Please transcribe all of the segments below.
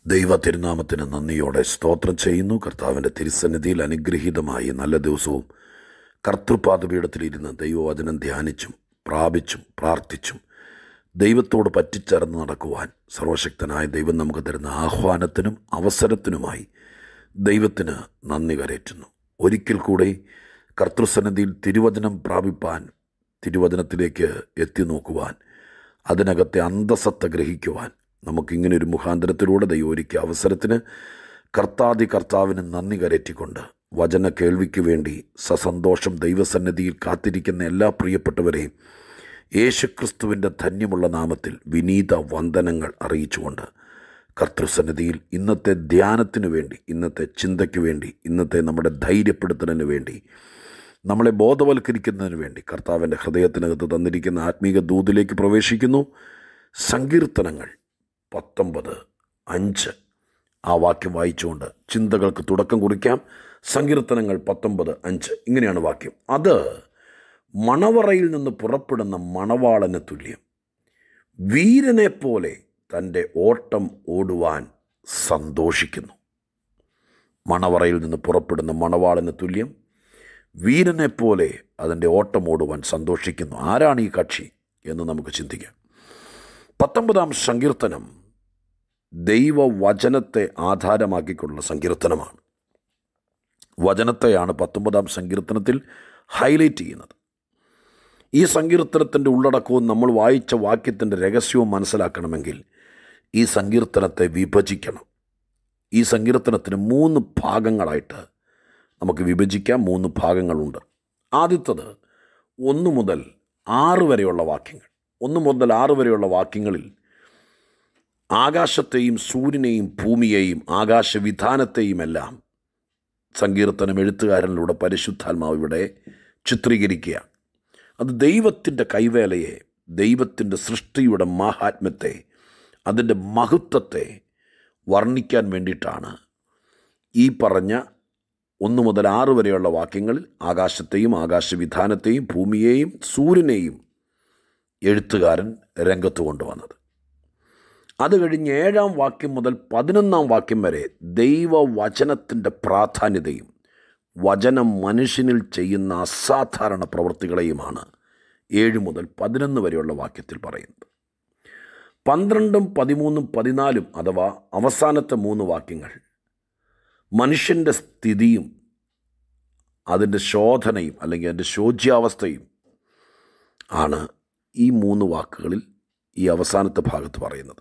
ദൈവ തിരുനാമത്തിന് നന്ദിയോടെ സ്തോത്രം ചെയ്യുന്നു കർത്താവിൻ്റെ തിരുസന്നിധിയിൽ അനുഗ്രഹീതമായി നല്ല ദിവസവും കർത്തൃപാദപീഠത്തിലിരുന്ന് ദൈവവചനം ധ്യാനിച്ചും പ്രാപിച്ചും പ്രാർത്ഥിച്ചും ദൈവത്തോട് പറ്റിച്ചേർന്ന് നടക്കുവാൻ സർവശക്തനായ ദൈവം നമുക്ക് തരുന്ന ആഹ്വാനത്തിനും അവസരത്തിനുമായി ദൈവത്തിന് നന്ദി കരയറ്റുന്നു ഒരിക്കൽ കൂടെ കർത്തൃസന്നിധിയിൽ തിരുവചനം പ്രാപിപ്പാൻ തിരുവചനത്തിലേക്ക് എത്തി നോക്കുവാൻ അതിനകത്തെ അന്തസത്ത ഗ്രഹിക്കുവാൻ നമുക്കിങ്ങനെ ഒരു മുഖാന്തരത്തിലൂടെ ദൈവം ഒരുക്കിയ അവസരത്തിന് കർത്താദി കർത്താവിന് നന്ദി കരറ്റിക്കൊണ്ട് വചന കേൾവിക്ക് വേണ്ടി സസന്തോഷം ദൈവസന്നിധിയിൽ കാത്തിരിക്കുന്ന എല്ലാ പ്രിയപ്പെട്ടവരെയും യേശുക്രിസ്തുവിൻ്റെ ധന്യമുള്ള നാമത്തിൽ വിനീത വന്ദനങ്ങൾ അറിയിച്ചുകൊണ്ട് കർത്തൃസന്നിധിയിൽ ഇന്നത്തെ ധ്യാനത്തിനു വേണ്ടി ഇന്നത്തെ ചിന്തയ്ക്ക് വേണ്ടി ഇന്നത്തെ നമ്മുടെ ധൈര്യപ്പെടുത്തലിന് വേണ്ടി നമ്മളെ ബോധവൽക്കരിക്കുന്നതിന് വേണ്ടി കർത്താവിൻ്റെ ഹൃദയത്തിനകത്ത് തന്നിരിക്കുന്ന ആത്മീക ദൂതിലേക്ക് പ്രവേശിക്കുന്നു സങ്കീർത്തനങ്ങൾ പത്തൊമ്പത് അഞ്ച് ആ വാക്യം വായിച്ചുകൊണ്ട് ചിന്തകൾക്ക് തുടക്കം കുറിക്കാം സങ്കീർത്തനങ്ങൾ പത്തൊമ്പത് അഞ്ച് ഇങ്ങനെയാണ് വാക്യം അത് മണവറയിൽ നിന്ന് പുറപ്പെടുന്ന മണവാളന് തുല്യം വീരനെ പോലെ തൻ്റെ ഓട്ടം ഓടുവാൻ സന്തോഷിക്കുന്നു മണവറയിൽ നിന്ന് പുറപ്പെടുന്ന മണവാളന് തുല്യം വീരനെ പോലെ അതിൻ്റെ ഓട്ടം ഓടുവാൻ സന്തോഷിക്കുന്നു ആരാണ് ഈ കക്ഷി എന്ന് നമുക്ക് ചിന്തിക്കാം പത്തൊമ്പതാം സങ്കീർത്തനം ദൈവവചനത്തെ ആധാരമാക്കിക്കൊണ്ടുള്ള സങ്കീർത്തനമാണ് വചനത്തെയാണ് പത്തൊമ്പതാം സങ്കീർത്തനത്തിൽ ഹൈലൈറ്റ് ചെയ്യുന്നത് ഈ സങ്കീർത്തനത്തിൻ്റെ ഉള്ളടക്കവും നമ്മൾ വായിച്ച വാക്യത്തിൻ്റെ രഹസ്യവും മനസ്സിലാക്കണമെങ്കിൽ ഈ സങ്കീർത്തനത്തെ വിഭജിക്കണം ഈ സങ്കീർത്തനത്തിന് മൂന്ന് ഭാഗങ്ങളായിട്ട് നമുക്ക് വിഭജിക്കാം മൂന്ന് ഭാഗങ്ങളുണ്ട് ആദ്യത്തത് ഒന്ന് മുതൽ ആറ് വരെയുള്ള വാക്യങ്ങൾ ഒന്ന് മുതൽ ആറ് വരെയുള്ള വാക്യങ്ങളിൽ ആകാശത്തെയും സൂര്യനെയും ഭൂമിയെയും ആകാശവിധാനത്തെയും എല്ലാം സങ്കീർത്തനം എഴുത്തുകാരനിലൂടെ പരിശുദ്ധാത്മാവ് ഇവിടെ ചിത്രീകരിക്കുക അത് ദൈവത്തിൻ്റെ കൈവേലയെ ദൈവത്തിൻ്റെ സൃഷ്ടിയുടെ മാഹാത്മ്യത്തെ അതിൻ്റെ മഹത്വത്തെ വർണ്ണിക്കാൻ വേണ്ടിയിട്ടാണ് ഈ പറഞ്ഞ ഒന്ന് മുതൽ ആറ് വരെയുള്ള വാക്യങ്ങളിൽ ആകാശത്തെയും ആകാശവിധാനത്തെയും ഭൂമിയെയും സൂര്യനെയും എഴുത്തുകാരൻ രംഗത്ത് കൊണ്ടുവന്നത് അത് കഴിഞ്ഞ് ഏഴാം വാക്യം മുതൽ പതിനൊന്നാം വാക്യം വരെ ദൈവവചനത്തിൻ്റെ പ്രാധാന്യതയും വചനം മനുഷ്യനിൽ ചെയ്യുന്ന അസാധാരണ പ്രവൃത്തികളെയുമാണ് ഏഴ് മുതൽ പതിനൊന്ന് വരെയുള്ള വാക്യത്തിൽ പറയുന്നത് പന്ത്രണ്ടും പതിമൂന്നും പതിനാലും അഥവാ അവസാനത്തെ മൂന്ന് വാക്യങ്ങൾ മനുഷ്യൻ്റെ സ്ഥിതിയും അതിൻ്റെ ശോധനയും അല്ലെങ്കിൽ അതിൻ്റെ ശോച്യാവസ്ഥയും ആണ് ഈ മൂന്ന് വാക്കുകളിൽ ഈ അവസാനത്തെ ഭാഗത്ത് പറയുന്നത്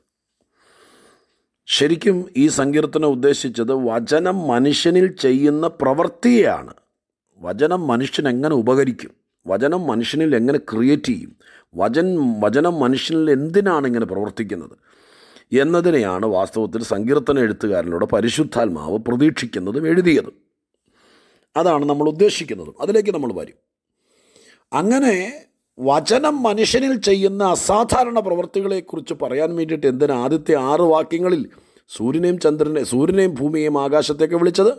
ശരിക്കും ഈ സങ്കീർത്തനം ഉദ്ദേശിച്ചത് വചനം മനുഷ്യനിൽ ചെയ്യുന്ന പ്രവൃത്തിയെയാണ് വചനം മനുഷ്യൻ എങ്ങനെ ഉപകരിക്കും വചനം മനുഷ്യനിൽ എങ്ങനെ ക്രിയേറ്റ് ചെയ്യും വചൻ വചനം മനുഷ്യനിൽ എന്തിനാണ് ഇങ്ങനെ പ്രവർത്തിക്കുന്നത് എന്നതിനെയാണ് വാസ്തവത്തിൽ സങ്കീർത്തന എഴുത്തുകാരനോട് പരിശുദ്ധാത്മാവ് പ്രതീക്ഷിക്കുന്നതും എഴുതിയതും അതാണ് നമ്മൾ ഉദ്ദേശിക്കുന്നതും അതിലേക്ക് നമ്മൾ വരും അങ്ങനെ വചനം മനുഷ്യനിൽ ചെയ്യുന്ന അസാധാരണ പ്രവൃത്തികളെക്കുറിച്ച് പറയാൻ വേണ്ടിയിട്ട് എന്തിനാ ആദ്യത്തെ ആറ് വാക്യങ്ങളിൽ സൂര്യനെയും ചന്ദ്രനെ സൂര്യനെയും ഭൂമിയെയും ആകാശത്തേക്ക് വിളിച്ചത്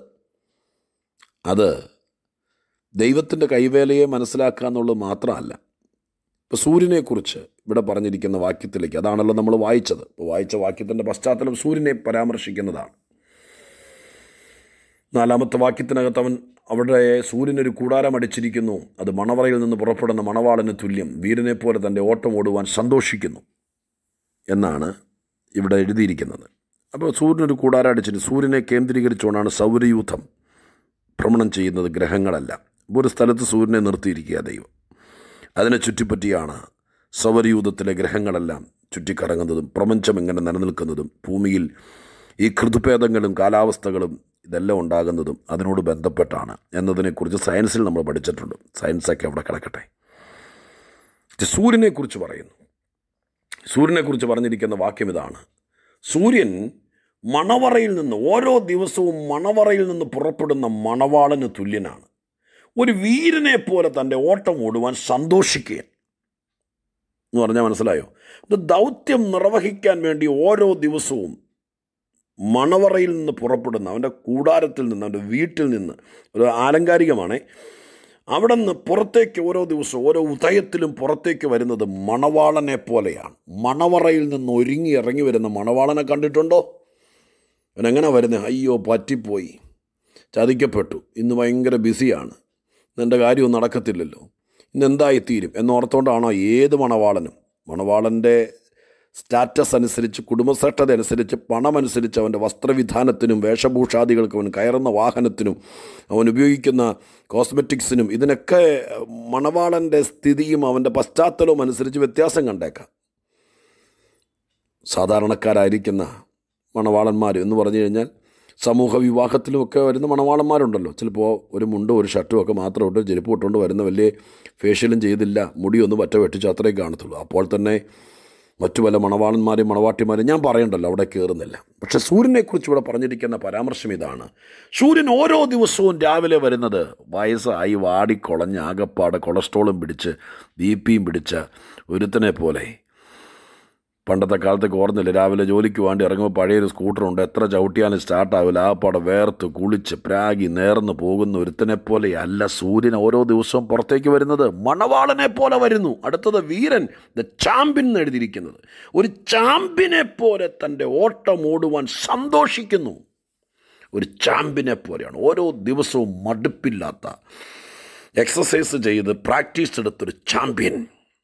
അത് ദൈവത്തിൻ്റെ കൈവേലയെ മനസ്സിലാക്കുക എന്നുള്ളത് മാത്രമല്ല ഇപ്പോൾ സൂര്യനെക്കുറിച്ച് ഇവിടെ പറഞ്ഞിരിക്കുന്ന വാക്യത്തിലേക്ക് അതാണല്ലോ നമ്മൾ വായിച്ചത് ഇപ്പോൾ വായിച്ച വാക്യത്തിൻ്റെ പശ്ചാത്തലം സൂര്യനെ പരാമർശിക്കുന്നതാണ് നാലാമത്തെ വാക്യത്തിനകത്ത് അവൻ അവിടെ സൂര്യനൊരു കൂടാരം അടിച്ചിരിക്കുന്നു അത് മണവറയിൽ നിന്ന് പുറപ്പെടുന്ന മണവാളന് തുല്യം വീരനെ പോലെ തൻ്റെ ഓട്ടം ഓടുവാൻ സന്തോഷിക്കുന്നു എന്നാണ് ഇവിടെ എഴുതിയിരിക്കുന്നത് അപ്പോൾ സൂര്യനൊരു കൂടാരം അടിച്ചിട്ട് സൂര്യനെ കേന്ദ്രീകരിച്ചുകൊണ്ടാണ് സൗരയൂഥം ഭ്രമണം ചെയ്യുന്നത് ഗ്രഹങ്ങളല്ല ഒരു സ്ഥലത്ത് സൂര്യനെ നിർത്തിയിരിക്കുക ദൈവം അതിനെ ചുറ്റിപ്പറ്റിയാണ് സൗരയൂഥത്തിലെ ഗ്രഹങ്ങളെല്ലാം ചുറ്റിക്കറങ്ങുന്നതും പ്രപഞ്ചം എങ്ങനെ നിലനിൽക്കുന്നതും ഭൂമിയിൽ ഈ കൃതുഭേദങ്ങളും കാലാവസ്ഥകളും ഇതെല്ലാം ഉണ്ടാകുന്നതും അതിനോട് ബന്ധപ്പെട്ടാണ് എന്നതിനെക്കുറിച്ച് സയൻസിൽ നമ്മൾ പഠിച്ചിട്ടുണ്ട് സയൻസൊക്കെ അവിടെ കിടക്കട്ടെ സൂര്യനെക്കുറിച്ച് പറയുന്നു സൂര്യനെക്കുറിച്ച് പറഞ്ഞിരിക്കുന്ന വാക്യം ഇതാണ് സൂര്യൻ മണവറയിൽ നിന്ന് ഓരോ ദിവസവും മണവറയിൽ നിന്ന് പുറപ്പെടുന്ന മണവാളന് തുല്യനാണ് ഒരു വീരനെ പോലെ തൻ്റെ ഓട്ടം ഓടുവാൻ സന്തോഷിക്കുക എന്ന് പറഞ്ഞാൽ മനസ്സിലായോ ഇത് ദൗത്യം നിർവഹിക്കാൻ വേണ്ടി ഓരോ ദിവസവും മണവറയിൽ നിന്ന് പുറപ്പെടുന്ന അവൻ്റെ കൂടാരത്തിൽ നിന്ന് അവൻ്റെ വീട്ടിൽ നിന്ന് ഒരു ആലങ്കാരികമാണ് അവിടെ നിന്ന് പുറത്തേക്ക് ഓരോ ദിവസവും ഓരോ ഉദയത്തിലും പുറത്തേക്ക് വരുന്നത് മണവാളനെ പോലെയാണ് മണവറയിൽ നിന്ന് ഒരുങ്ങി ഇറങ്ങി വരുന്ന മണവാളനെ കണ്ടിട്ടുണ്ടോ അവനെങ്ങനെ വരുന്നത് അയ്യോ പറ്റിപ്പോയി ചതിക്കപ്പെട്ടു ഇന്ന് ഭയങ്കര ബിസിയാണ് ഇന്നെൻ്റെ കാര്യമൊന്നും നടക്കത്തില്ലല്ലോ ഇന്ന് എന്തായിത്തീരും എന്നോർത്തുകൊണ്ടാണോ ഏത് മണവാളനും മണവാളൻ്റെ സ്റ്റാറ്റസ് അനുസരിച്ച് കുടുംബശ്രേഷ്ഠത അനുസരിച്ച് പണമനുസരിച്ച് അവൻ്റെ വസ്ത്രവിധാനത്തിനും വേഷഭൂഷാദികൾക്കും അവൻ കയറുന്ന വാഹനത്തിനും അവൻ ഉപയോഗിക്കുന്ന കോസ്മെറ്റിക്സിനും ഇതിനൊക്കെ മണവാളൻ്റെ സ്ഥിതിയും അവൻ്റെ പശ്ചാത്തലവും അനുസരിച്ച് വ്യത്യാസം കണ്ടേക്കാം സാധാരണക്കാരായിരിക്കുന്ന മണവാളന്മാർ എന്ന് പറഞ്ഞു കഴിഞ്ഞാൽ സമൂഹ വിവാഹത്തിലുമൊക്കെ വരുന്ന മണവാളന്മാരുണ്ടല്ലോ ചിലപ്പോൾ ഒരു മുണ്ടും ഒരു ഷർട്ടും ഒക്കെ മാത്രം ഇട്ട് ചെരുപ്പ് ഇട്ടുകൊണ്ട് വരുന്ന വലിയ ഫേഷ്യലും ചെയ്തില്ല മുടിയൊന്നും പറ്റ വെട്ടിച്ച് അത്രയും കാണത്തുള്ളൂ അപ്പോൾ തന്നെ മറ്റു പല മണവാളന്മാരെയും മണവാട്ടിമാരെയും ഞാൻ പറയണ്ടല്ലോ അവിടെ കയറുന്നില്ല പക്ഷെ സൂര്യനെക്കുറിച്ച് ഇവിടെ പറഞ്ഞിരിക്കുന്ന പരാമർശം ഇതാണ് സൂര്യൻ ഓരോ ദിവസവും രാവിലെ വരുന്നത് വയസ്സായി വാടിക്കൊളഞ്ഞ് ആകപ്പാടെ കൊളസ്ട്രോളും പിടിച്ച് ബി പിയും പിടിച്ച ഒരുത്തനെ പോലെ പണ്ടത്തെ കാലത്തൊക്കെ ഓർന്നില്ല രാവിലെ ജോലിക്ക് വേണ്ടി ഇറങ്ങുമ്പോൾ പഴയൊരു സ്കൂട്ടറുണ്ട് എത്ര ചവിട്ടിയാലും സ്റ്റാർട്ടാവില്ല ആ പടം വേർത്ത് കുളിച്ച് പ്രാഗി നേർന്ന് പോകുന്ന ഒരുത്തനെ പോലെ അല്ല സൂര്യൻ ഓരോ ദിവസവും പുറത്തേക്ക് വരുന്നത് മണവാളനെ പോലെ വരുന്നു അടുത്തത് വീരൻ ദ ചാമ്പ്യൻ എന്ന് എഴുതിയിരിക്കുന്നത് ഒരു ചാമ്പ്യനെ പോലെ തൻ്റെ ഓട്ടം ഓടുവാൻ സന്തോഷിക്കുന്നു ഒരു ചാമ്പ്യനെ പോലെയാണ് ഓരോ ദിവസവും മടുപ്പില്ലാത്ത എക്സസൈസ് ചെയ്ത് പ്രാക്ടീസ് എടുത്തൊരു ചാമ്പ്യൻ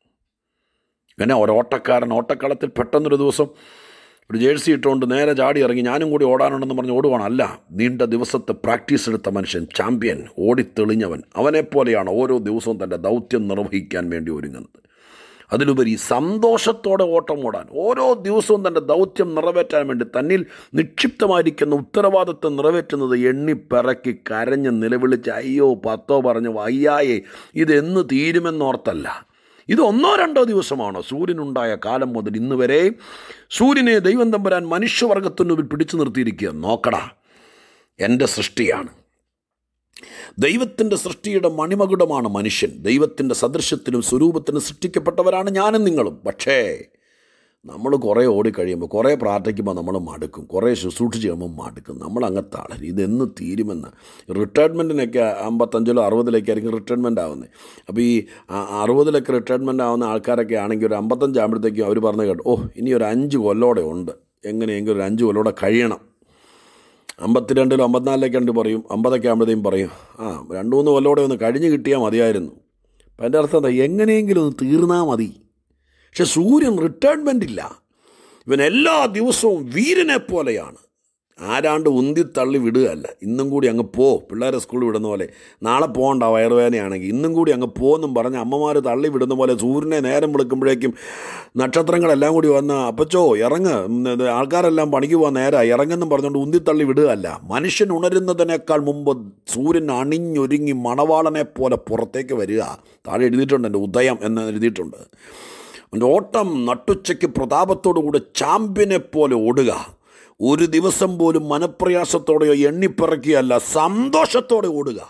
പിന്നെ ഒരു ഓട്ടക്കാരൻ ഓട്ടക്കളത്തിൽ പെട്ടെന്നൊരു ദിവസം ഒരു ജേഴ്സി ഇട്ടുകൊണ്ട് നേരെ ചാടി ഇറങ്ങി ഞാനും കൂടി ഓടാനുണ്ടെന്ന് പറഞ്ഞ് ഓടുവാണ് അല്ല നീണ്ട ദിവസത്തെ പ്രാക്ടീസ് എടുത്ത മനുഷ്യൻ ചാമ്പ്യൻ ഓടിത്തെളിഞ്ഞവൻ അവനെപ്പോലെയാണ് ഓരോ ദിവസവും തൻ്റെ ദൗത്യം നിർവഹിക്കാൻ വേണ്ടി ഒരുങ്ങുന്നത് അതിലുപരി സന്തോഷത്തോടെ ഓട്ടം ഓടാൻ ഓരോ ദിവസവും തൻ്റെ ദൗത്യം നിറവേറ്റാൻ വേണ്ടി തന്നിൽ നിക്ഷിപ്തമായിരിക്കുന്ന ഉത്തരവാദിത്വം നിറവേറ്റുന്നത് എണ്ണിപ്പിറക്കി കരഞ്ഞ് നിലവിളിച്ച് അയ്യോ പത്തോ പറഞ്ഞ് വയ്യായേ ഇതെന്ന് തീരുമെന്നോർത്തല്ല ഇത് ഒന്നോ രണ്ടോ ദിവസമാണോ സൂര്യനുണ്ടായ കാലം മുതൽ ഇന്ന് വരെ സൂര്യനെ ദൈവം തമ്പുരാൻ മനുഷ്യവർഗത്തിനു മുമ്പിൽ പിടിച്ചു നിർത്തിയിരിക്കുക നോക്കടാ എൻ്റെ സൃഷ്ടിയാണ് ദൈവത്തിൻ്റെ സൃഷ്ടിയുടെ മണിമകുടമാണ് മനുഷ്യൻ ദൈവത്തിൻ്റെ സദൃശ്യത്തിനും സ്വരൂപത്തിനും സൃഷ്ടിക്കപ്പെട്ടവരാണ് ഞാനും നിങ്ങളും പക്ഷേ നമ്മൾ കുറേ ഓടിക്കഴിയുമ്പോൾ കുറേ പ്രാർത്ഥിക്കുമ്പോൾ നമ്മൾ മടുക്കും കുറേ ശുശ്രൂഷ ചെയ്യുമ്പോൾ മടുക്കും നമ്മൾ അങ്ങനത്തെ ആളല്ല ഇതെന്ന് തീരുമെന്ന് റിട്ടയർമെൻറ്റിനൊക്കെ അമ്പത്തഞ്ചിലോ അറുപതിലൊക്കെ ആയിരിക്കും റിട്ടയർമെൻ്റ് ആവുന്നത് അപ്പോൾ ഈ അറുപതിലൊക്കെ റിട്ടയർമെൻ്റ് ആവുന്ന ആൾക്കാരൊക്കെ ആണെങ്കിൽ ഒരു അമ്പത്തഞ്ചാകുമ്പോഴത്തേക്കും അവർ പറഞ്ഞു കേട്ടോ ഓ ഇനി ഒരു അഞ്ച് കൊല്ലോടെ ഉണ്ട് എങ്ങനെയെങ്കിലും ഒരു അഞ്ച് കൊല്ലോടെ കഴിയണം അമ്പത്തിരണ്ടിലോ അമ്പത്തിനാലിലൊക്കെ ഉണ്ട് പറയും അമ്പതൊക്കെ ആകുമ്പോഴത്തേക്കും പറയും ആ രണ്ട് മൂന്ന് കൊല്ലോടെ ഒന്ന് കഴിഞ്ഞ് കിട്ടിയാൽ മതിയായിരുന്നു അപ്പം എൻ്റെ അർത്ഥം എന്താ എങ്ങനെയെങ്കിലും ഒന്ന് തീർന്നാൽ മതി പക്ഷെ സൂര്യൻ റിട്ടയർമെൻ്റ് ഇല്ല ഇവൻ എല്ലാ ദിവസവും വീരനെ പോലെയാണ് ആരാണ്ട് ഉന്തി തള്ളി വിടുകയല്ല ഇന്നും കൂടി അങ്ങ് പോ പിള്ളേരെ സ്കൂളിൽ വിടുന്ന പോലെ നാളെ പോകണ്ട വയറുവേദനയാണെങ്കിൽ ഇന്നും കൂടി അങ്ങ് പോന്നും പറഞ്ഞ് അമ്മമാർ തള്ളി വിടുന്ന പോലെ സൂര്യനെ നേരം വിളിക്കുമ്പോഴേക്കും നക്ഷത്രങ്ങളെല്ലാം കൂടി വന്ന് അപ്പച്ചോ ഇറങ്ങ് ഇത് ആൾക്കാരെല്ലാം പണിക്ക് പോകാൻ നേരാ ഇറങ്ങെന്നും പറഞ്ഞുകൊണ്ട് ഉന്തി തള്ളി വിടുകയല്ല മനുഷ്യൻ ഉണരുന്നതിനേക്കാൾ മുമ്പ് സൂര്യൻ അണിഞ്ഞൊരുങ്ങി മണവാളനെ പോലെ പുറത്തേക്ക് വരിക താഴെ എഴുതിയിട്ടുണ്ട് എൻ്റെ ഉദയം എന്ന് എഴുതിയിട്ടുണ്ട് അവൻ്റെ ഓട്ടം നട്ടുച്ചയ്ക്ക് പ്രതാപത്തോടുകൂടി ചാമ്പ്യനെ പോലെ ഓടുക ഒരു ദിവസം പോലും മനപ്രയാസത്തോടെയോ എണ്ണിപ്പിറക്കിയല്ല സന്തോഷത്തോടെ ഓടുക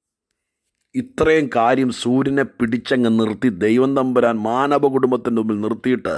ഇത്രയും കാര്യം സൂര്യനെ പിടിച്ചങ്ങ് നിർത്തി ദൈവം തമ്പുരാൻ മാനവ കുടുംബത്തിൻ്റെ മുമ്പിൽ നിർത്തിയിട്ട്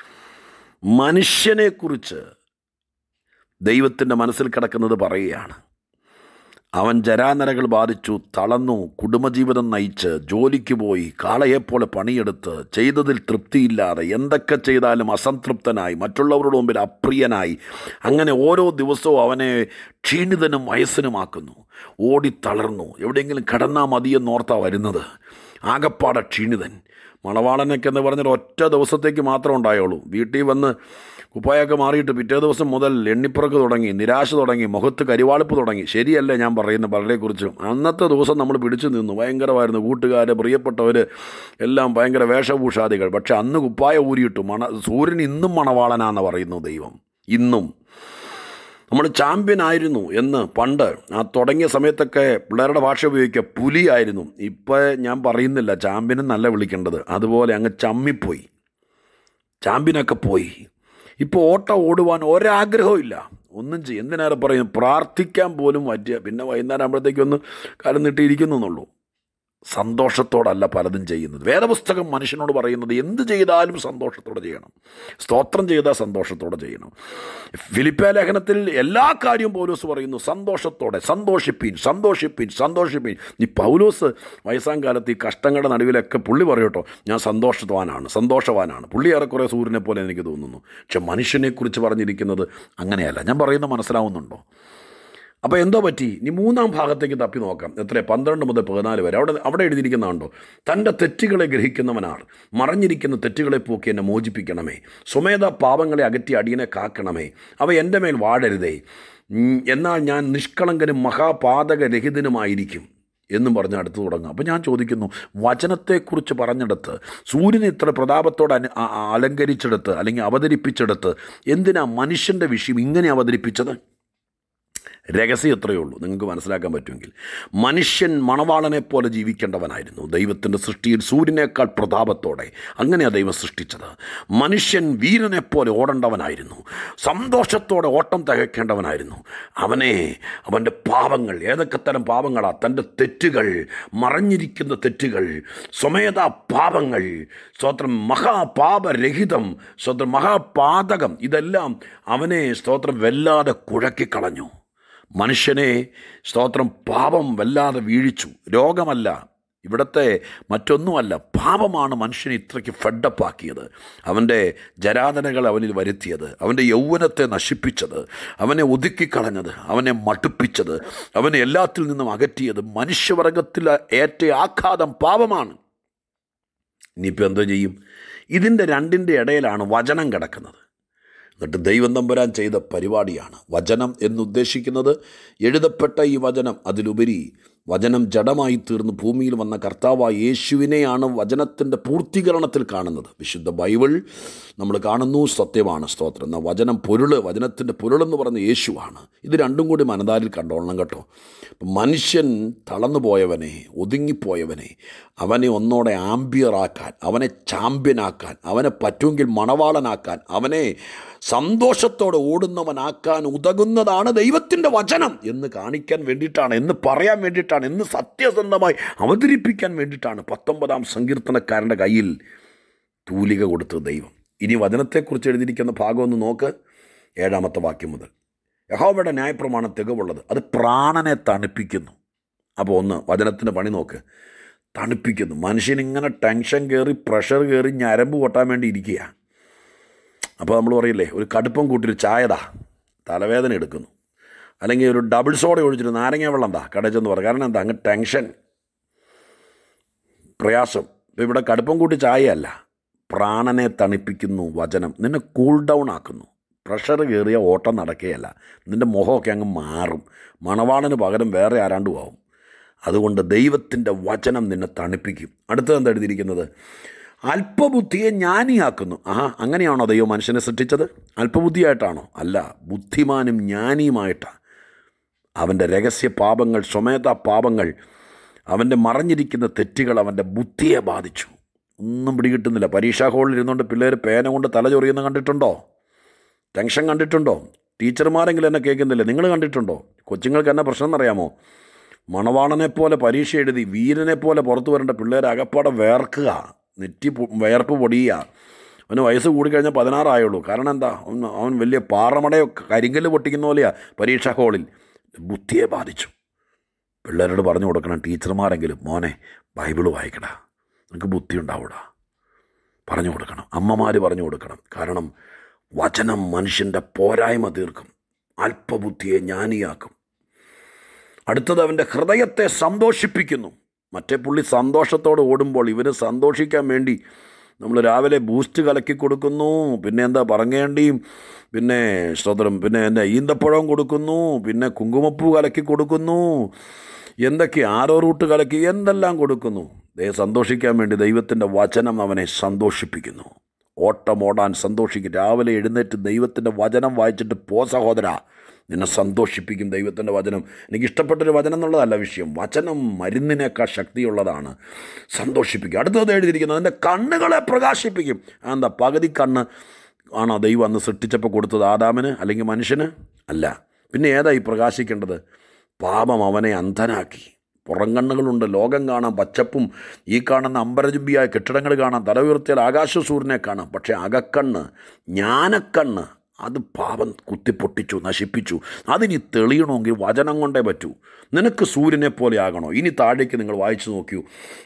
മനുഷ്യനെക്കുറിച്ച് ദൈവത്തിൻ്റെ മനസ്സിൽ കിടക്കുന്നത് പറയുകയാണ് അവൻ ജരാനരകൾ ബാധിച്ചു തളർന്നു കുടുംബജീവിതം നയിച്ച് ജോലിക്ക് പോയി കാളയെപ്പോലെ പണിയെടുത്ത് ചെയ്തതിൽ തൃപ്തിയില്ലാതെ എന്തൊക്കെ ചെയ്താലും അസംതൃപ്തനായി മറ്റുള്ളവരുടെ മുമ്പിൽ അപ്രിയനായി അങ്ങനെ ഓരോ ദിവസവും അവനെ ക്ഷീണിതനും വയസ്സിനുമാക്കുന്നു ഓടിത്തളർന്നു എവിടെയെങ്കിലും കടന്നാൽ മതിയെന്നോർത്താ വരുന്നത് ആകപ്പാടെ ക്ഷീണിതൻ മണവാളനൊക്കെ എന്ന് പറഞ്ഞാൽ ഒറ്റ ദിവസത്തേക്ക് മാത്രം ഉണ്ടായുള്ളൂ വീട്ടിൽ വന്ന് കുപ്പായൊക്കെ മാറിയിട്ട് പിറ്റേ ദിവസം മുതൽ എണ്ണിപ്പുറക്ക് തുടങ്ങി നിരാശ തുടങ്ങി മുഖത്ത് കരിവാളിപ്പ് തുടങ്ങി ശരിയല്ലേ ഞാൻ പറയുന്ന പലരെക്കുറിച്ചും അന്നത്തെ ദിവസം നമ്മൾ പിടിച്ചു നിന്നു ഭയങ്കരമായിരുന്നു കൂട്ടുകാർ പ്രിയപ്പെട്ടവർ എല്ലാം ഭയങ്കര വേഷഭൂഷാദികൾ പക്ഷെ അന്ന് കുപ്പായ ഊരിയിട്ടു മണ സൂര്യൻ ഇന്നും മണവാളനാന്ന് പറയുന്നു ദൈവം ഇന്നും നമ്മൾ ചാമ്പ്യൻ ആയിരുന്നു എന്ന് പണ്ട് ആ തുടങ്ങിയ സമയത്തൊക്കെ പിള്ളേരുടെ ഭാഷ ഉപയോഗിക്കുക പുലിയായിരുന്നു ഇപ്പോൾ ഞാൻ പറയുന്നില്ല ചാമ്പ്യനും നല്ല വിളിക്കേണ്ടത് അതുപോലെ അങ്ങ് ചമ്മിപ്പോയി ചാമ്പ്യനൊക്കെ പോയി ഇപ്പോൾ ഓട്ടം ഓടുവാൻ ഒരാഗ്രഹവും ഇല്ല ഒന്നും ചെയ്യും എന്തിനേറെ പറയും പ്രാർത്ഥിക്കാൻ പോലും പറ്റിയ പിന്നെ വൈകുന്നേരം ആകുമ്പോഴത്തേക്കൊന്ന് കാലം നീട്ടിയിരിക്കുന്നുള്ളൂ സന്തോഷത്തോടല്ല പലതും ചെയ്യുന്നത് വേദപുസ്തകം മനുഷ്യനോട് പറയുന്നത് എന്ത് ചെയ്താലും സന്തോഷത്തോടെ ചെയ്യണം സ്തോത്രം ചെയ്താൽ സന്തോഷത്തോടെ ചെയ്യണം ഫിലിപ്പ ലേഖനത്തിൽ എല്ലാ കാര്യവും പൗലോസ് പറയുന്നു സന്തോഷത്തോടെ സന്തോഷിപ്പീൻ സന്തോഷിപ്പീൻ സന്തോഷിപ്പീൻ ഈ പൗലോസ് വയസ്സാം കാലത്ത് ഈ കഷ്ടങ്ങളുടെ നടുവിലൊക്കെ പുള്ളി പറയട്ടോ ഞാൻ സന്തോഷവാനാണ് സന്തോഷവാനാണ് പുള്ളി ഏറെക്കുറെ സൂര്യനെ പോലെ എനിക്ക് തോന്നുന്നു പക്ഷെ മനുഷ്യനെക്കുറിച്ച് പറഞ്ഞിരിക്കുന്നത് അങ്ങനെയല്ല ഞാൻ പറയുന്നത് മനസ്സിലാവുന്നുണ്ടോ അപ്പോൾ എന്തോ പറ്റി ഇനി മൂന്നാം ഭാഗത്തേക്ക് തപ്പി നോക്കാം എത്ര പന്ത്രണ്ട് മുതൽ പതിനാല് വരെ അവിടെ അവിടെ എഴുതിയിരിക്കുന്നുണ്ടോ തൻ്റെ തെറ്റുകളെ ഗ്രഹിക്കുന്നവനാർ മറഞ്ഞിരിക്കുന്ന തെറ്റുകളെ പോക്കി എന്നെ മോചിപ്പിക്കണമേ സ്വമേധ പാപങ്ങളെ അകറ്റി അടിയനെ കാക്കണമേ അവ എൻ്റെ മേൽ വാഴരുതേ ഉം, എന്നാൽ ഞാൻ നിഷ്കളങ്കനും മഹാപാതകരഹിതനുമായിരിക്കും എന്നും പറഞ്ഞ് അടുത്ത് തുടങ്ങും അപ്പോൾ ഞാൻ ചോദിക്കുന്നു വചനത്തെക്കുറിച്ച് പറഞ്ഞെടുത്ത് സൂര്യനെ ഇത്ര പ്രതാപത്തോടെ അനു ആ- ആ- അലങ്കരിച്ചെടുത്ത് അല്ലെങ്കിൽ അവതരിപ്പിച്ചെടുത്ത് എന്തിനാ മനുഷ്യൻ്റെ വിഷയം ഇങ്ങനെ അവതരിപ്പിച്ചത് രഹസ്യം എത്രയേ ഉള്ളൂ നിങ്ങൾക്ക് മനസ്സിലാക്കാൻ പറ്റുമെങ്കിൽ മനുഷ്യൻ മണവാളനെ പോലെ ജീവിക്കേണ്ടവനായിരുന്നു ദൈവത്തിൻ്റെ സൃഷ്ടിയിൽ സൂര്യനേക്കാൾ പ്രതാപത്തോടെ അങ്ങനെയാണ് ദൈവം സൃഷ്ടിച്ചത് മനുഷ്യൻ വീരനെ പോലെ ഓടേണ്ടവനായിരുന്നു സന്തോഷത്തോടെ ഓട്ടം തികയ്ക്കേണ്ടവനായിരുന്നു അവനെ അവൻ്റെ പാപങ്ങൾ ഏതൊക്കെ തരം പാപങ്ങളാ തൻ്റെ തെറ്റുകൾ മറഞ്ഞിരിക്കുന്ന തെറ്റുകൾ സ്വമേധ പാപങ്ങൾ സ്തോത്രം മഹാപാപരഹിതം സ്തോത്രം മഹാപാതകം ഇതെല്ലാം അവനെ സ്തോത്രം വല്ലാതെ കുഴക്കിക്കളഞ്ഞു മനുഷ്യനെ സ്തോത്രം പാപം വല്ലാതെ വീഴിച്ചു രോഗമല്ല ഇവിടുത്തെ മറ്റൊന്നുമല്ല പാപമാണ് മനുഷ്യനെ ഇത്രയ്ക്ക് ഫെഡപ്പാക്കിയത് അവൻ്റെ ജരാതനകൾ അവനിൽ വരുത്തിയത് അവൻ്റെ യൗവനത്തെ നശിപ്പിച്ചത് അവനെ ഒതുക്കിക്കളഞ്ഞത് അവനെ മടുപ്പിച്ചത് അവനെ എല്ലാത്തിൽ നിന്നും അകറ്റിയത് മനുഷ്യവർഗത്തിൽ ഏറ്റ ആഘാതം പാപമാണ് ഇനിയിപ്പോൾ എന്തോ ചെയ്യും ഇതിൻ്റെ രണ്ടിൻ്റെ ഇടയിലാണ് വചനം കിടക്കുന്നത് എന്നിട്ട് ദൈവം തമ്പുരാൻ ചെയ്ത പരിപാടിയാണ് വചനം എന്നുദ്ദേശിക്കുന്നത് എഴുതപ്പെട്ട ഈ വചനം അതിലുപരി വചനം ജഡമായി തീർന്ന് ഭൂമിയിൽ വന്ന കർത്താവായ യേശുവിനെയാണ് വചനത്തിൻ്റെ പൂർത്തീകരണത്തിൽ കാണുന്നത് വിശുദ്ധ ബൈബിൾ നമ്മൾ കാണുന്നു സത്യമാണ് സ്തോത്രം എന്നാൽ വചനം പൊരുള് വചനത്തിൻ്റെ പൊരുളെന്ന് പറയുന്ന യേശുവാണ് ഇത് രണ്ടും കൂടി മനതാരിൽ കണ്ടോളണം കേട്ടോ മനുഷ്യൻ തളർന്നു പോയവനെ ഒതുങ്ങിപ്പോയവനെ അവനെ ഒന്നോടെ ആംബിയറാക്കാൻ അവനെ ചാമ്പ്യനാക്കാൻ അവനെ പറ്റുമെങ്കിൽ മണവാളനാക്കാൻ അവനെ സന്തോഷത്തോടെ ഓടുന്നവനാക്കാൻ ഉതകുന്നതാണ് ദൈവത്തിൻ്റെ വചനം എന്ന് കാണിക്കാൻ വേണ്ടിയിട്ടാണ് എന്ന് പറയാൻ വേണ്ടിയിട്ടാണ് എന്ന് സത്യസന്ധമായി അവതരിപ്പിക്കാൻ വേണ്ടിയിട്ടാണ് പത്തൊമ്പതാം സങ്കീർത്തനക്കാരൻ്റെ കയ്യിൽ തൂലിക കൊടുത്തത് ദൈവം ഇനി വചനത്തെക്കുറിച്ച് എഴുതിയിരിക്കുന്ന ഭാഗം ഒന്ന് നോക്ക് ഏഴാമത്തെ വാക്യം മുതൽ യഹോവയുടെ ന്യായപ്രമാണം തികവുള്ളത് അത് പ്രാണനെ തണുപ്പിക്കുന്നു അപ്പോൾ ഒന്ന് വചനത്തിൻ്റെ പണി നോക്ക് തണുപ്പിക്കുന്നു മനുഷ്യനിങ്ങനെ ടെൻഷൻ കയറി പ്രഷർ കയറി ഞരമ്പ് പൊട്ടാൻ വേണ്ടി ഇരിക്കുക അപ്പോൾ നമ്മൾ പറയില്ലേ ഒരു കടുപ്പം കൂട്ടിയൊരു ചായതാ തലവേദന എടുക്കുന്നു അല്ലെങ്കിൽ ഒരു ഡബിൾ സോഡ ഒഴിച്ചിട്ട് നാരങ്ങ വെള്ളം എന്താ കടയിൽ ചെന്ന് പറ കാരണം എന്താ അങ്ങ് ടെൻഷൻ പ്രയാസം ഇപ്പോൾ ഇവിടെ കടുപ്പം കൂട്ടി ചായയല്ല പ്രാണനെ തണുപ്പിക്കുന്നു വചനം നിന്നെ കൂൾ ഡൗൺ ആക്കുന്നു പ്രഷർ കയറിയ ഓട്ടം നടക്കുകയല്ല നിൻ്റെ മുഖമൊക്കെ അങ്ങ് മാറും മണവാളന് പകരം വേറെ ആരാണ്ടും ആവും അതുകൊണ്ട് ദൈവത്തിൻ്റെ വചനം നിന്നെ തണുപ്പിക്കും അടുത്തത് എന്താ എഴുതിയിരിക്കുന്നത് അല്പബുദ്ധിയെ ജ്ഞാനിയാക്കുന്നു ആഹാ അങ്ങനെയാണോ ദൈവം മനുഷ്യനെ സൃഷ്ടിച്ചത് അല്പബുദ്ധിയായിട്ടാണോ അല്ല ബുദ്ധിമാനും ജ്ഞാനിയുമായിട്ടാണ് അവൻ്റെ രഹസ്യ പാപങ്ങൾ സ്വമേധ പാപങ്ങൾ അവൻ്റെ മറഞ്ഞിരിക്കുന്ന തെറ്റുകൾ അവൻ്റെ ബുദ്ധിയെ ബാധിച്ചു ഒന്നും പിടികിട്ടുന്നില്ല പരീക്ഷാ ഹാളിൽ ഇരുന്നുകൊണ്ട് പിള്ളേർ പേന കൊണ്ട് തല ചൊറിയുന്ന കണ്ടിട്ടുണ്ടോ ടെൻഷൻ കണ്ടിട്ടുണ്ടോ ടീച്ചർമാരെങ്കിലും എന്നെ കേൾക്കുന്നില്ല നിങ്ങൾ കണ്ടിട്ടുണ്ടോ കൊച്ചുങ്ങൾക്ക് എന്നെ പ്രശ്നം എന്നറിയാമോ മണവാളനെ പോലെ പരീക്ഷ എഴുതി വീരനെ പോലെ പുറത്തു വരേണ്ട പിള്ളേർ അകപ്പാടെ വേർക്കുക നെറ്റി പൊ- വേർപ്പ് പൊടിയുക അവന് വയസ്സ് കൂടിക്കഴിഞ്ഞാൽ പതിനാറായുള്ളൂ കാരണം എന്താ അവൻ അവൻ വലിയ പാറമടയോ കരിങ്കല്ല് പൊട്ടിക്കുന്ന പോലെയാ പരീക്ഷാ ഹാളിൽ ബുദ്ധിയെ ബാധിച്ചു പിള്ളേരോട് പറഞ്ഞു കൊടുക്കണം ടീച്ചർമാരെങ്കിലും മോനെ ബൈബിള് വായിക്കടാ നിനക്ക് ബുദ്ധി ഉണ്ടാവൂടാ പറഞ്ഞു കൊടുക്കണം അമ്മമാർ പറഞ്ഞു കൊടുക്കണം കാരണം വചനം മനുഷ്യൻ്റെ പോരായ്മ തീർക്കും അല്പബുദ്ധിയെ ജ്ഞാനിയാക്കും അടുത്തത് അവൻ്റെ ഹൃദയത്തെ സന്തോഷിപ്പിക്കുന്നു മറ്റേ പുള്ളി സന്തോഷത്തോടെ ഓടുമ്പോൾ ഇവന് സന്തോഷിക്കാൻ വേണ്ടി നമ്മൾ രാവിലെ ബൂസ്റ്റ് കലക്കി കൊടുക്കുന്നു പിന്നെ എന്താ പറങ്ങേണ്ടിയും പിന്നെ സ്തോത്രം പിന്നെ എന്താ ഈന്തപ്പഴം കൊടുക്കുന്നു പിന്നെ കുങ്കുമപ്പൂ കലക്കി കൊടുക്കുന്നു എന്തൊക്കെ ആരോ റൂട്ട് കലക്കി എന്തെല്ലാം കൊടുക്കുന്നു ദേ സന്തോഷിക്കാൻ വേണ്ടി ദൈവത്തിൻ്റെ വചനം അവനെ സന്തോഷിപ്പിക്കുന്നു ഓട്ടം ഓടാൻ സന്തോഷിക്കും രാവിലെ എഴുന്നേറ്റ് ദൈവത്തിൻ്റെ വചനം വായിച്ചിട്ട് പോ സഹോദര നിന്നെ സന്തോഷിപ്പിക്കും ദൈവത്തിൻ്റെ വചനം എനിക്ക് ഇഷ്ടപ്പെട്ടൊരു വചനം എന്നുള്ളതല്ല വിഷയം വചനം മരുന്നിനേക്കാൾ ശക്തിയുള്ളതാണ് സന്തോഷിപ്പിക്കും അടുത്തത് എഴുതിയിരിക്കുന്നത് അതിൻ്റെ കണ്ണുകളെ പ്രകാശിപ്പിക്കും എന്താ പകുതി കണ്ണ് ആണോ ദൈവം അന്ന് സൃഷ്ടിച്ചപ്പോൾ കൊടുത്തത് ആദാമിന് അല്ലെങ്കിൽ മനുഷ്യന് അല്ല പിന്നെ ഏതായി പ്രകാശിക്കേണ്ടത് പാപം അവനെ അന്ധനാക്കി പുറംകണ്ണുകളുണ്ട് ലോകം കാണാം പച്ചപ്പും ഈ കാണുന്ന അമ്പരചുംബിയായ കെട്ടിടങ്ങൾ കാണാം തല ഉയർത്തിയാൽ ആകാശസൂര്യനെ കാണാം പക്ഷേ അകക്കണ്ണ് ജ്ഞാനക്കണ്ണ് അത് പാപം കുത്തിപ്പൊട്ടിച്ചു നശിപ്പിച്ചു അതിനി തെളിയണമെങ്കിൽ വചനം കൊണ്ടേ പറ്റൂ നിനക്ക് സൂര്യനെ പോലെ ആകണോ ഇനി താഴേക്ക് നിങ്ങൾ വായിച്ചു നോക്കൂ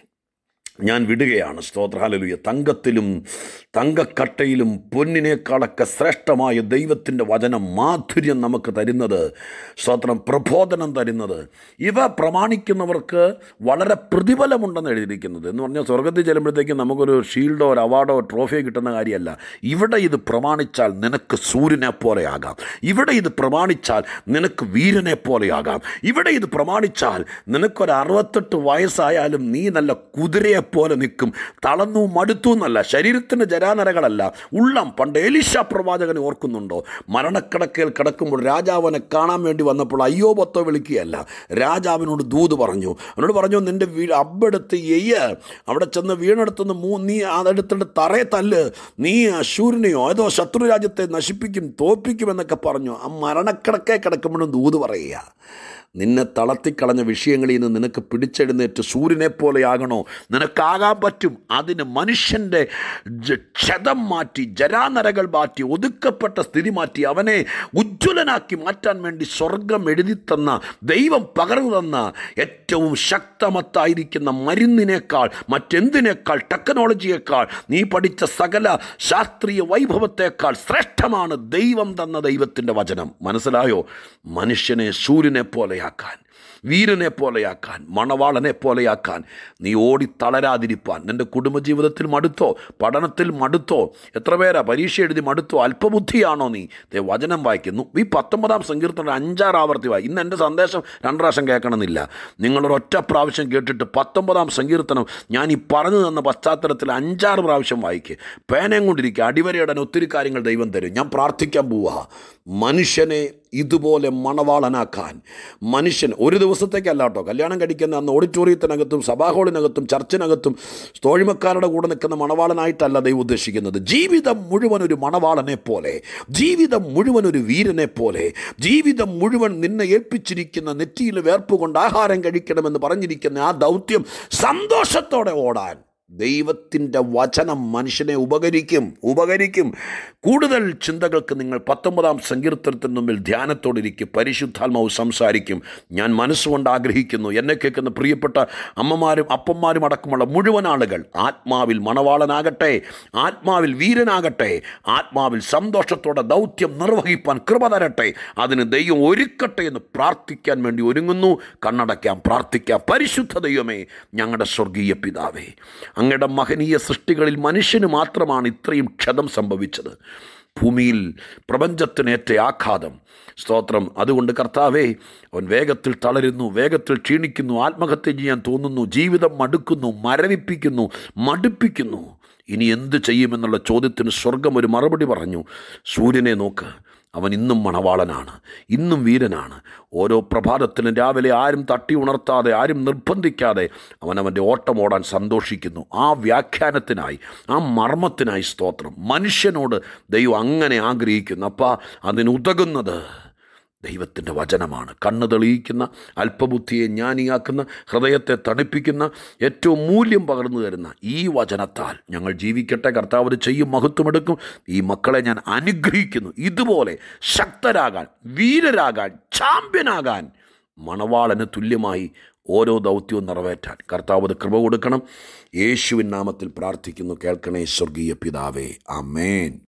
ഞാൻ വിടുകയാണ് സ്തോത്രഹാലലുയ തങ്കത്തിലും തങ്കക്കട്ടയിലും പൊന്നിനേക്കാളൊക്കെ ശ്രേഷ്ഠമായ ദൈവത്തിൻ്റെ വചനം മാധുര്യം നമുക്ക് തരുന്നത് സ്തോത്രം പ്രബോധനം തരുന്നത് ഇവ പ്രമാണിക്കുന്നവർക്ക് വളരെ പ്രതിഫലമുണ്ടെന്ന് എഴുതിയിരിക്കുന്നത് എന്ന് പറഞ്ഞാൽ സ്വർഗത്തിൽ ചെല്ലുമ്പോഴത്തേക്കും നമുക്കൊരു ഷീൽഡോ ഒരു അവാർഡോ ട്രോഫിയോ കിട്ടുന്ന കാര്യമല്ല ഇവിടെ ഇത് പ്രമാണിച്ചാൽ നിനക്ക് സൂര്യനെ പോലെയാകാം ഇവിടെ ഇത് പ്രമാണിച്ചാൽ നിനക്ക് വീരനെ പോലെയാകാം ഇവിടെ ഇത് പ്രമാണിച്ചാൽ നിനക്കൊരു അറുപത്തെട്ട് വയസ്സായാലും നീ നല്ല കുതിരയെ പോലെ നിൽക്കും തളർന്നു മടുത്തു എന്നല്ല ശരീരത്തിന് ജരാനരകളല്ല ഉള്ളം പണ്ട് എലിശ പ്രവാചകനെ ഓർക്കുന്നുണ്ടോ മരണക്കിടക്കയിൽ കിടക്കുമ്പോൾ രാജാവിനെ കാണാൻ വേണ്ടി വന്നപ്പോൾ അയ്യോ പത്തോ വിളിക്കുകയല്ല രാജാവിനോട് ദൂത് പറഞ്ഞു അവനോട് പറഞ്ഞു നിന്റെ വീ അബ്ബെടുത്ത് എയ്യ അവിടെ ചെന്ന് വീണെടുത്തുനിന്ന് മൂ നീ അതെടുത്തിട്ട് തറയെ തല്ല് നീ അശൂരിനെയോ ഏതോ ശത്രു രാജ്യത്തെ നശിപ്പിക്കും തോൽപ്പിക്കുമെന്നൊക്കെ പറഞ്ഞു ആ മരണക്കിടക്കെ കിടക്കുമ്പോഴും ദൂത് പറയുക നിന്നെ തളർത്തിക്കളഞ്ഞ വിഷയങ്ങളിൽ നിന്ന് നിനക്ക് പിടിച്ചെഴുന്നേറ്റ് സൂര്യനെ പോലെയാകണോ നിനക്കാകാൻ പറ്റും അതിന് മനുഷ്യൻ്റെ ജ- ക്ഷതം മാറ്റി ജരാനരകൾ മാറ്റി ഒതുക്കപ്പെട്ട സ്ഥിതി മാറ്റി അവനെ ഉജ്ജ്വലനാക്കി മാറ്റാൻ വേണ്ടി സ്വർഗം എഴുതി തന്ന ദൈവം പകർന്നു തന്ന ഏറ്റവും ശക്തമത്തായിരിക്കുന്ന മരുന്നിനേക്കാൾ മറ്റെന്തിനേക്കാൾ ടെക്നോളജിയേക്കാൾ നീ പഠിച്ച സകല ശാസ്ത്രീയ വൈഭവത്തേക്കാൾ ശ്രേഷ്ഠമാണ് ദൈവം തന്ന ദൈവത്തിൻ്റെ വചനം മനസ്സിലായോ മനുഷ്യനെ സൂര്യനെ പോലെയാക്കാൻ വീരനെ പോലെയാക്കാൻ മണവാളനെ പോലെയാക്കാൻ നീ ഓടി തളരാതിരിപ്പാൻ നിൻ്റെ കുടുംബജീവിതത്തിൽ മടുത്തോ പഠനത്തിൽ മടുത്തോ എത്ര പേരാ പരീക്ഷ എഴുതി മടുത്തോ അല്പബുദ്ധിയാണോ നീ ദേ വചനം വായിക്കുന്നു ഈ പത്തൊമ്പതാം സങ്കീർത്തനം അഞ്ചാറ് ആവർത്തി വായി ഇന്ന് എൻ്റെ സന്ദേശം രണ്ട് പ്രാവശ്യം കേൾക്കണമെന്നില്ല നിങ്ങളൊരൊറ്റ പ്രാവശ്യം കേട്ടിട്ട് പത്തൊമ്പതാം സങ്കീർത്തനം ഞാൻ ഈ പറഞ്ഞു തന്ന പശ്ചാത്തലത്തിൽ അഞ്ചാറ് പ്രാവശ്യം വായിക്കുക പേനയും കൊണ്ടിരിക്കുക അടിവരയിടാൻ ഒത്തിരി കാര്യങ്ങൾ ദൈവം തരും ഞാൻ പ്രാർത്ഥിക്കാൻ പോവുക മനുഷ്യനെ ഇതുപോലെ മണവാളനാക്കാൻ മനുഷ്യൻ ഒരു ദിവസത്തേക്കല്ല കേട്ടോ കല്യാണം കഴിക്കുന്ന അന്ന് ഓഡിറ്റോറിയത്തിനകത്തും സഭാഹോളിനകത്തും ചർച്ചിനകത്തും തോഴിമക്കാരുടെ കൂടെ നിൽക്കുന്ന മണവാളനായിട്ടല്ല ദൈവം ഉദ്ദേശിക്കുന്നത് ജീവിതം മുഴുവൻ ഒരു മണവാളനെ പോലെ ജീവിതം മുഴുവൻ ഒരു വീരനെ പോലെ ജീവിതം മുഴുവൻ നിന്നെ ഏൽപ്പിച്ചിരിക്കുന്ന നെറ്റിയിൽ വേർപ്പ് കൊണ്ട് ആഹാരം കഴിക്കണമെന്ന് പറഞ്ഞിരിക്കുന്ന ആ ദൗത്യം സന്തോഷത്തോടെ ഓടാൻ ദൈവത്തിൻ്റെ വചനം മനുഷ്യനെ ഉപകരിക്കും ഉപകരിക്കും കൂടുതൽ ചിന്തകൾക്ക് നിങ്ങൾ പത്തൊമ്പതാം സങ്കീർത്തനത്തിന് മുമ്പിൽ ധ്യാനത്തോടിരിക്കും പരിശുദ്ധാത്മാവ് സംസാരിക്കും ഞാൻ മനസ്സുകൊണ്ട് ആഗ്രഹിക്കുന്നു എന്നെ കേൾക്കുന്ന പ്രിയപ്പെട്ട അമ്മമാരും അപ്പന്മാരും അടക്കമുള്ള മുഴുവൻ ആളുകൾ ആത്മാവിൽ മണവാളനാകട്ടെ ആത്മാവിൽ വീരനാകട്ടെ ആത്മാവിൽ സന്തോഷത്തോടെ ദൗത്യം നിർവഹിപ്പാൻ കൃപ തരട്ടെ അതിന് ദൈവം ഒരുക്കട്ടെ എന്ന് പ്രാർത്ഥിക്കാൻ വേണ്ടി ഒരുങ്ങുന്നു കണ്ണടയ്ക്കാം പ്രാർത്ഥിക്കാം പരിശുദ്ധ ദൈവമേ ഞങ്ങളുടെ സ്വർഗീയ പിതാവേ അങ്ങയുടെ മഹനീയ സൃഷ്ടികളിൽ മനുഷ്യന് മാത്രമാണ് ഇത്രയും ക്ഷതം സംഭവിച്ചത് ഭൂമിയിൽ പ്രപഞ്ചത്തിനേറ്റ ആഘാതം സ്തോത്രം അതുകൊണ്ട് കർത്താവേ അവൻ വേഗത്തിൽ തളരുന്നു വേഗത്തിൽ ക്ഷീണിക്കുന്നു ആത്മഹത്യ ചെയ്യാൻ തോന്നുന്നു ജീവിതം മടുക്കുന്നു മരവിപ്പിക്കുന്നു മടുപ്പിക്കുന്നു ഇനി എന്ത് ചെയ്യുമെന്നുള്ള ചോദ്യത്തിന് സ്വർഗം ഒരു മറുപടി പറഞ്ഞു സൂര്യനെ നോക്ക് അവൻ ഇന്നും മണവാളനാണ് ഇന്നും വീരനാണ് ഓരോ പ്രഭാതത്തിലും രാവിലെ ആരും തട്ടി ഉണർത്താതെ ആരും നിർബന്ധിക്കാതെ അവൻ അവൻ്റെ ഓട്ടം ഓടാൻ സന്തോഷിക്കുന്നു ആ വ്യാഖ്യാനത്തിനായി ആ മർമ്മത്തിനായി സ്തോത്രം മനുഷ്യനോട് ദൈവം അങ്ങനെ ആഗ്രഹിക്കുന്നു അപ്പം അതിനുതകുന്നത് ദൈവത്തിൻ്റെ വചനമാണ് കണ്ണ് തെളിയിക്കുന്ന അല്പബുദ്ധിയെ ജ്ഞാനിയാക്കുന്ന ഹൃദയത്തെ തണുപ്പിക്കുന്ന ഏറ്റവും മൂല്യം പകർന്നു തരുന്ന ഈ വചനത്താൽ ഞങ്ങൾ ജീവിക്കട്ടെ കർത്താവ് അത് ചെയ്യും മഹത്വമെടുക്കും ഈ മക്കളെ ഞാൻ അനുഗ്രഹിക്കുന്നു ഇതുപോലെ ശക്തരാകാൻ വീരരാകാൻ ചാമ്പ്യനാകാൻ മണവാളന് തുല്യമായി ഓരോ ദൗത്യവും നിറവേറ്റാൻ കർത്താവ് അത് കൃപ കൊടുക്കണം യേശുവിൻ നാമത്തിൽ പ്രാർത്ഥിക്കുന്നു കേൾക്കണേ സ്വർഗീയ പിതാവേ അമേൻ